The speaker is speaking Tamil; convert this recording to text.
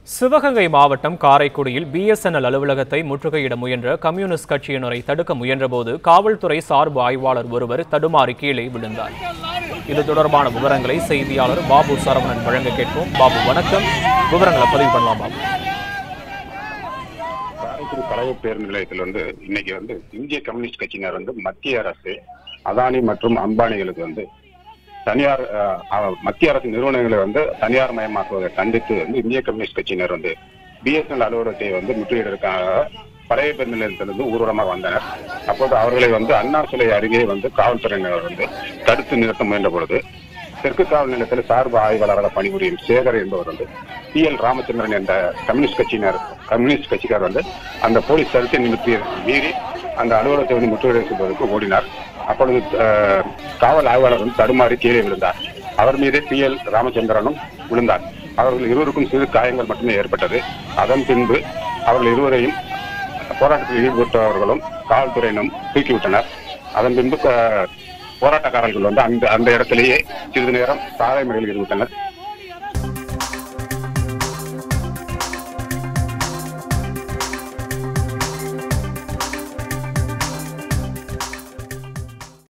சிவகங்கை மாவட்டம் காரைக்குடியில் பிஎஸ்என்எல் அலுவலகத்தை முற்றுகையிட முயன்ற கம்யூனிஸ்ட் கட்சியினரை தடுக்க முயன்றபோது காவல்துறை சார்பு ஆய்வாளர் ஒருவர் தடுமாறி கீழே விழுந்தார் இது தொடர்பான விவரங்களை செய்தியாளர் பாபு சரவணன் வழங்க கேட்போம் பாபு வணக்கம் விவரங்களை பதிவு பண்ணலாம் பாபு காரைக்குடி பழைய பேருந்து நிலையத்தில் வந்து இன்னைக்கு வந்து இந்திய கம்யூனிஸ்ட் கட்சியினர் வந்து மத்திய அரசு அதானி மற்றும் அம்பானிகளுக்கு வந்து தனியார் அஹ், அஹ், மத்திய அரசு நிறுவனங்களை வந்து தனியார் மயமாக்குவதை கண்டித்து வந்து இந்திய கம்யூனிஸ்ட் கட்சியினர் வந்து பிஎஸ்என்எல் அலுவலகத்தை வந்து முற்றுகையிடுவதற்காக பழைய பேருந்து நிலையத்திலிருந்து ஊர்வலமாக வந்தனர் அப்போது அவர்களை வந்து அண்ணா சிலை அருகே வந்து காவல்துறையினர் வந்து தடுத்து நிறுத்த முயன்ற பொழுது தெற்கு காவல் நிலையத்தில் சார்பு ஆய்வாளராக பணிபுரியும் சேகர் என்பவர் வந்து பி எல் ராமச்சந்திரன் என்ற கம்யூனிஸ்ட் கட்சியினர் கம்யூனிஸ்ட் கட்சிக்கார் வந்து அந்த போலீஸ் தடுத்து நிறுத்தி மீறி அந்த அலுவலகத்தை வந்து முற்றுகை செய்வதற்கு ஓடினார் அப்பொழுது அஹ், காவல் ஆய்வாளர் வந்து தடுமாறி கீழே விழுந்தார் அவர் மீதே பி எல் ராமச்சந்திரனும் விழுந்தார் அவர்கள் இருவருக்கும் சிறு காயங்கள் மட்டுமே ஏற்பட்டது அதன் பின்பு அவர்கள் இருவரையும் போராட்டத்தில் ஈடுபட்டவர்களும் காவல்துறையினரும் தூக்கிவிட்டனர் அதன் பின்பு அஹ், போராட்டக்காரர்கள் வந்து அந்த அந்த இடத்திலேயே சிறிது நேரம் சாலை மறியலில் ஈடுபட்டனர்